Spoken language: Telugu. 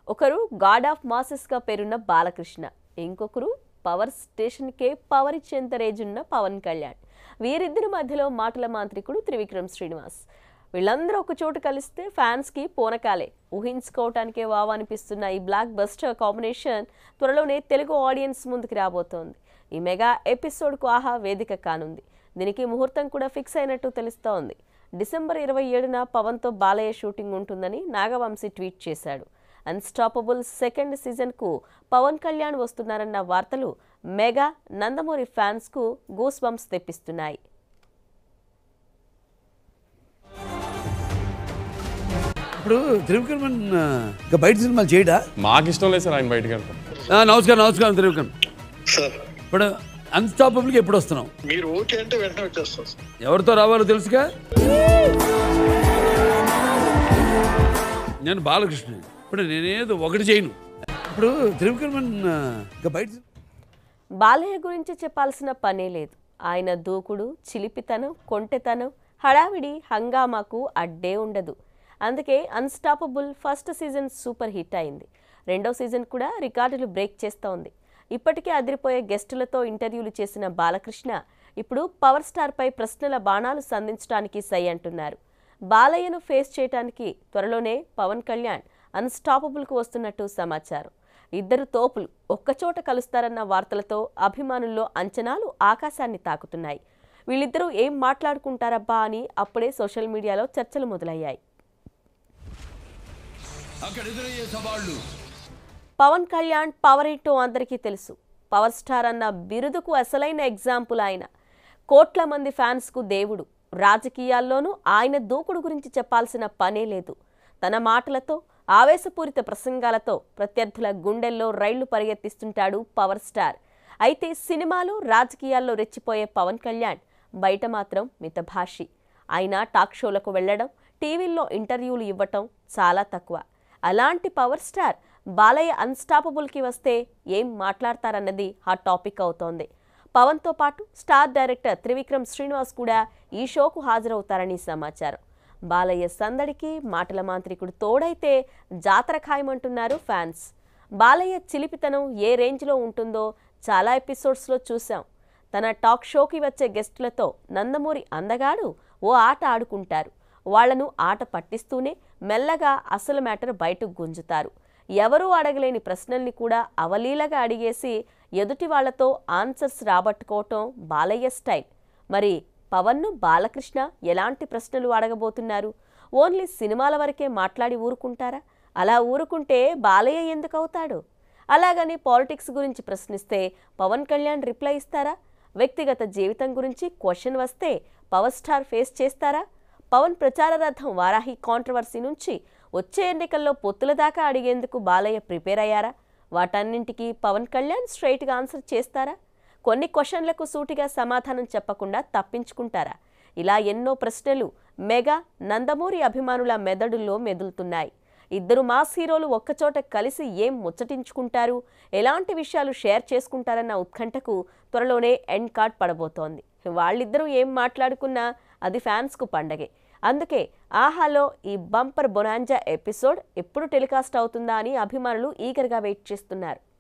ఒకరు గాడ్ ఆఫ్ మాసెస్గా పేరున్న బాలకృష్ణ ఇంకొకరు పవర్ స్టేషన్కే పవర్ ఇచ్చేంత రేజ్ ఉన్న పవన్ కళ్యాణ్ వీరిద్దరి మధ్యలో మాటల మాంత్రికుడు త్రివిక్రమ్ శ్రీనివాస్ వీళ్ళందరూ ఒక చోటు కలిస్తే ఫ్యాన్స్కి పోనకాలే ఊహించుకోవటానికే వావ్ అనిపిస్తున్న ఈ బ్లాక్ బస్టర్ కాంబినేషన్ త్వరలోనే తెలుగు ఆడియన్స్ ముందుకు రాబోతోంది ఈ మెగా ఎపిసోడ్కు ఆహా వేదిక కానుంది దీనికి ముహూర్తం కూడా ఫిక్స్ అయినట్టు తెలుస్తోంది డిసెంబర్ ఇరవై ఏడున పవన్తో బాలయ్య షూటింగ్ ఉంటుందని నాగవంశీ ట్వీట్ చేశాడు అన్స్టాపబుల్ సెకండ్ సీజన్కు పవన్ కళ్యాణ్ వస్తున్నారన్న వార్తలు మెగా నందమూరి ఫ్యాన్స్కు గూస్ బంప్స్ తెప్పిస్తున్నాయి ఇప్పుడు త్రివిక్రమన్ ఆ, ఇంకా బయట సినిమాలు చేయడా మాకు ఇష్టం లేదు సార్ ఆయన బయటకు వెళ్తాం ఆ, నమస్కారం నమస్కారం త్రివిక్రమ్ సార్ ఇప్పుడు అన్స్టాపబుల్కి ఎప్పుడు వస్తున్నాం మీరు ఓకే అంటే వెంటనే వచ్చేస్తాం సార్ ఎవరితో రావాలో తెలుసుగా నేను బాలకృష్ణ ఇప్పుడు నేనేదో ఒకటి చేయను ఇప్పుడు త్రివిక్రమన్ ఆ, ఇంకా బయట సినిమా- బాలయ్య గురించి చెప్పాల్సిన పనే లేదు ఆయన దూకుడు చిలిపితనం కొంటెతనం హడావిడి హంగామాకు అడ్డే ఉండదు అందుకే unstoppable first season super hit అయింది రెండో సీజన్ కూడా రికార్డులు బ్రేక్ చేస్తోంది ఇప్పటికే అదిరిపోయే గెస్టులతో ఇంటర్వ్యూలు చేసిన బాలకృష్ణ ఇప్పుడు పవర్ స్టార్పై ప్రశ్నల బాణాలు సంధించడానికి సై అంటున్నారు బాలయ్యను ఫేస్ చేయడానికి త్వరలోనే పవన్ కళ్యాణ్ అన్స్టాపబుల్కు వస్తున్నట్టు సమాచారం ఇద్దరు తోపులు ఒక్కచోట కలుస్తారన్న వార్తలతో అభిమానుల్లో అంచనాలు ఆకాశాన్ని తాకుతున్నాయి వీళ్ళిద్దరూ ఏం మాట్లాడుకుంటారబ్బా అని అప్పుడే సోషల్ మీడియాలో చర్చలు మొదలయ్యాయి అక్కడ ఎదురయ్యే సవాళ్ళు పవన్ కళ్యాణ్ పవర్ ఏంటో అందరికీ తెలుసు పవర్ స్టార్ అన్న బిరుదుకు అసలైన ఎగ్జాంపుల్ ఆయన కోట్ల మంది ఫ్యాన్స్కు దేవుడు రాజకీయాల్లోనూ ఆయన దూకుడు గురించి చెప్పాల్సిన పనే లేదు తన మాటలతో ఆవేశపూరిత ప్రసంగాలతో ప్రత్యర్థుల గుండెల్లో రైళ్లు పరిగెత్తిస్తుంటాడు పవర్ స్టార్ అయితే సినిమాలు రాజకీయాల్లో రెచ్చిపోయే పవన్ కళ్యాణ్ బయట మాత్రం మితభాషి ఆయన టాక్ షోలకు వెళ్ళడం టీవీల్లో ఇంటర్వ్యూలు ఇవ్వటం చాలా తక్కువ అలాంటి పవర్ స్టార్ బాలయ్య అన్స్టాపబుల్కి వస్తే ఏం మాట్లాడతారన్నది హాట్ టాపిక్ అవుతోంది పవన్తో పాటు స్టార్ డైరెక్టర్ త్రివిక్రమ్ శ్రీనివాస్ కూడా ఈ షోకు హాజరవుతారని సమాచారం బాలయ్య సందడికి మాటల మాంత్రికుడు తోడైతే జాతర ఖాయమంటున్నారు ఫ్యాన్స్ బాలయ్య చిలిపితనం ఏ రేంజ్లో ఉంటుందో చాలా ఎపిసోడ్స్లో చూసాం తన టాక్ షోకి వచ్చే గెస్టులతో నందమూరి అందగాడు ఓ ఆట ఆడుకుంటారు వాళ్లను ఆట పట్టిస్తూనే మెల్లగా అసలు మ్యాటర్ బయటకు గుంజుతారు ఎవరూ అడగలేని ప్రశ్నల్ని కూడా అవలీలగా అడిగేసి ఎదుటి వాళ్లతో ఆన్సర్స్ రాబట్టుకోవటం బాలయ్య స్టైల్ మరి పవన్ను బాలకృష్ణ ఎలాంటి ప్రశ్నలు అడగబోతున్నారు ఓన్లీ సినిమాల వరకే మాట్లాడి ఊరుకుంటారా అలా ఊరుకుంటే బాలయ్య ఎందుకు అవుతాడు అలాగని పాలిటిక్స్ గురించి ప్రశ్నిస్తే పవన్ కళ్యాణ్ రిప్లై ఇస్తారా వ్యక్తిగత జీవితం గురించి క్వశ్చన్ వస్తే పవర్ స్టార్ ఫేస్ చేస్తారా పవన్ ప్రచార రథం వారాహి కాంట్రవర్సీ నుంచి వచ్చే ఎన్నికల్లో పొత్తుల దాకా అడిగేందుకు బాలయ్య ప్రిపేర్ అయ్యారా వాటన్నింటికి పవన్ కళ్యాణ్ స్ట్రైట్గా ఆన్సర్ చేస్తారా కొన్ని క్వశ్చన్లకు సూటిగా సమాధానం చెప్పకుండా తప్పించుకుంటారా ఇలా ఎన్నో ప్రశ్నలు మెగా నందమూరి అభిమానుల మెదడుల్లో మెదులుతున్నాయి ఇద్దరు మాస్ హీరోలు ఒక్కచోట కలిసి ఏం ముచ్చటించుకుంటారు ఎలాంటి విషయాలు షేర్ చేసుకుంటారన్న ఉత్కంఠకు త్వరలోనే ఎండ్ కార్డ్ పడబోతోంది వాళ్ళిద్దరూ ఏం మాట్లాడుకున్నా అది ఫ్యాన్స్కు పండగే అందుకే ఆహాలో ఈ బంపర్ బొనాంజా ఎపిసోడ్ ఎప్పుడు టెలికాస్ట్ అవుతుందా అని అభిమానులు ఈగర్గా వెయిట్ చేస్తున్నారు